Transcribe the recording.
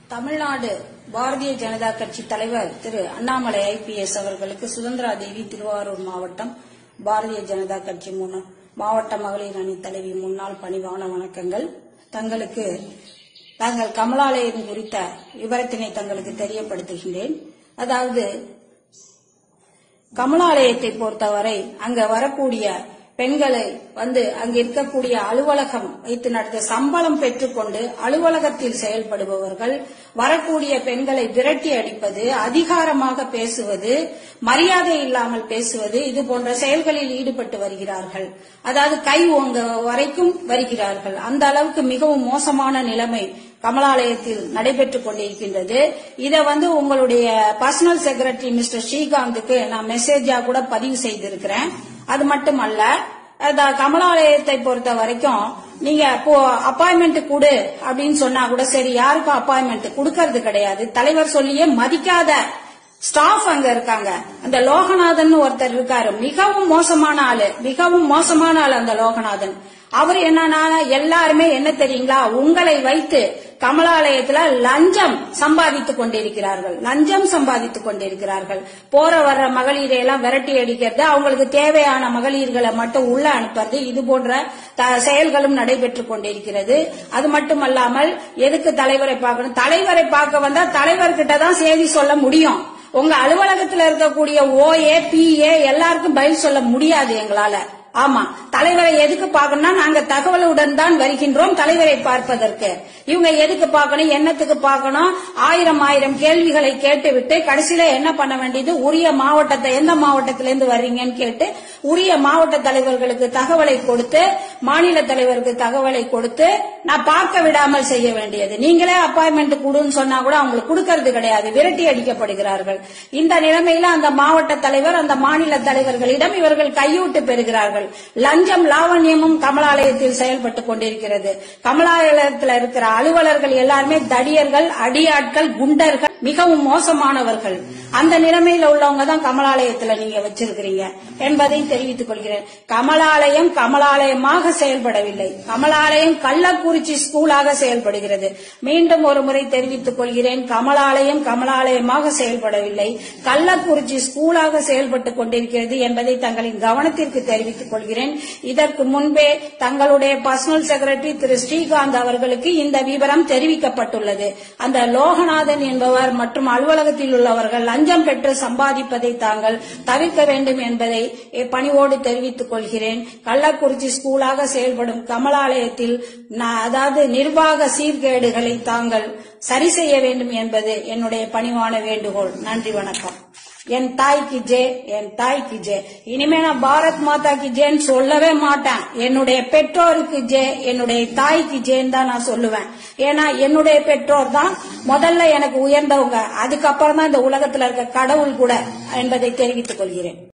தமிழ்நாடு பாரதிய ஜனதா கட்சி தலைவர் திரு அண்ணாமலை ஐபிஎஸ் அவர்களுக்கு சுதந்திரா தேவி திருவாரூர் மாவட்டம் பாரதிய ஜனதா கட்சி முன்ன மாவட்ட மகளிர் அணி தலைவி முன்னாள் பணிவான வணக்கங்கள் தங்களுக்கு தாங்கள் கமலாலயம் குறித்த விவரத்தினை தங்களுக்கு தெரியப்படுத்துகின்றேன் அதாவது கமலாலயத்தை பொறுத்தவரை அங்க வரக்கூடிய பெண்களை வந்து அங்க இருக்கக்கூடிய அலுவலகம் வைத்து நடத்த சம்பளம் பெற்றுக்கொண்டு அலுவலகத்தில் செயல்படுபவர்கள் வரக்கூடிய பெண்களை விரட்டி அடிப்பது அதிகாரமாக பேசுவது மரியாதை இல்லாமல் பேசுவது இது போன்ற செயல்களில் ஈடுபட்டு வருகிறார்கள் அதாவது கை ஓங்க வரைக்கும் வருகிறார்கள் அந்த அளவுக்கு மிகவும் மோசமான நிலைமை கமலாலயத்தில் நடைபெற்றுக் கொண்டிருக்கின்றது இதை வந்து உங்களுடைய பர்சனல் செக்ரட்டரி மிஸ்டர் ஸ்ரீகாந்துக்கு நான் மெசேஜா கூட பதிவு செய்திருக்கிறேன் அது மட்டுமல்ல அத- கமலாலயத்தை பொறுத்த வரைக்கும் நீங்க இப்போ அப்பாயின்மெண்ட் கொடு அப்படின்னு சொன்னா கூட சரி யாருக்கும் அப்பாயின்மெண்ட் கொடுக்கறது கிடையாது தலைவர் சொல்லியே மதிக்காத ஸ்டாஃப் அங்க இருக்காங்க அந்த லோகநாதன் ஒருத்தர் இருக்காரு மிகவும் மோசமான ஆளு மிகவும் மோசமான ஆளு அந்த லோகநாதன் அவர் என்னன்னா எல்லாருமே என்ன தெரியுங்களா உங்களை வைத்து கமலாலயத்துல லஞ்சம் சம்பாதித்துக் கொண்டிருக்கிறார்கள் லஞ்சம் சம்பாதித்துக் கொண்டிருக்கிறார்கள் போற வர்ற மகளிரை எல்லாம் விரட்டி அடிக்கிறது அவங்களுக்கு தேவையான மகளிர்களை மட்டும் உள்ள அனுப்புறது இது போன்ற த- செயல்களும் நடைபெற்றுக் கொண்டிருக்கிறது அது மட்டுமல்லாமல் எதுக்கு தலைவரை பார்க்கணும் தலைவரை பார்க்க வந்தா தலைவர்கிட்ட தான் செய்தி சொல்ல முடியும் உங்க அலுவலகத்துல இருக்கக்கூடிய ஓஏ பிஏ எல்லாருக்கும் பதில் சொல்ல முடியாது எங்களால ஆமா தலைவரை எதுக்கு பார்க்கணும்னா நாங்க தகவலுடன் தான் வருகின்றோம் தலைவரை பார்ப்பதற்கு இவங்க எதுக்கு பார்க்கணும் என்னத்துக்கு பார்க்கணும் ஆயிரம் ஆயிரம் கேள்விகளை கேட்டுவிட்டு கடைசியில என்ன பண்ண வேண்டியது உரிய மாவட்டத்தை எந்த மாவட்டத்திலிருந்து வர்றீங்கன்னு கேட்டு உரிய மாவட்ட தலைவர்களுக்கு தகவலை கொடுத்து மாநில தலைவருக்கு தகவலை கொடுத்து நான் பார்க்க விடாமல் செய்ய வேண்டியது நீங்களே அப்பாயின்மெண்ட் கொடுன்னு சொன்னா கூட அவங்களுக்கு கொடுக்கறது கிடையாது விரட்டி அடிக்கப்படுகிறார்கள் இந்த நிலைமையில அந்த மாவட்ட தலைவர் அந்த மாநில தலைவர்களிடம் இவர்கள் கையூட்டு பெறுகிறார்கள் லஞ்சம் லாவண்யமும் கமலாலயத்தில் செயல்பட்டுக் கொண்டிருக்கிறது கமலாலயத்தில் இருக்கிற அலுவலர்கள் எல்லாருமே தடியர்கள் அடியாட்கள் குண்டர்கள் மிகவும் மோசமானவர்கள் அந்த நிலைமையில உள்ளவங்க தான் கமலாலயத்துல நீங்க வச்சிருக்கிறீங்க என்பதை தெரிவித்துக் கொள்கிறேன் கமலாலயம் கமலாலயமாக செயல்படவில்லை கமலாலயம் கள்ளக்குறிச்சி ஸ்கூலாக செயல்படுகிறது மீண்டும் ஒரு முறை தெரிவித்துக் கொள்கிறேன் கமலாலயம் கமலாலயமாக செயல்படவில்லை கள்ளக்குறிச்சி ஸ்கூலாக செயல்பட்டுக் கொண்டிருக்கிறது என்பதை தங்களின் கவனத்திற்கு தெரிவித்துக் கொள்கிறேன் இதற்கு முன்பே தங்களுடைய பர்சனல் செக்ரட்டரி திரு ஸ்ரீகாந்த் அவர்களுக்கு இந்த விவரம் தெரிவிக்கப்பட்டுள்ளது அந்த லோகநாதன் என்பவர் மற்றும் அலுவலகத்தில் உள்ளவர்கள் லஞ்சம் பெற்று சம்பாதிப்பதை தாங்கள் தவிர்க்க வேண்டும் என்பதை பணிவோடு தெரிவித்துக் கொள்கிறேன் கள்ளக்குறிச்சி ஸ்கூலாக செயல்படும் கமலாலயத்தில் நா- அதாவது நிர்வாக சீர்கேடுகளை தாங்கள் சரி செய்ய வேண்டும் என்பது என்னுடைய பணிவான வேண்டுகோள் நன்றி வணக்கம் என் தாய்க்கு ஜே என் தாய்க்கு ஜே இனிமே நான் பாரத் மாதா கி ஜேன்னு சொல்லவே மாட்டேன் என்னுடைய பெற்றோருக்கு ஜே என்னுடைய தாய்க்கு ஜேன்னு தான் நான் சொல்லுவேன் ஏன்னா என்னுடைய பெற்றோர் தான் முதல்ல எனக்கு உயர்ந்தவங்க அதுக்கப்புறம் தான் இந்த உலகத்துல இருக்க கடவுள் கூட என்பதை தெரிவித்துக் கொள்கிறேன்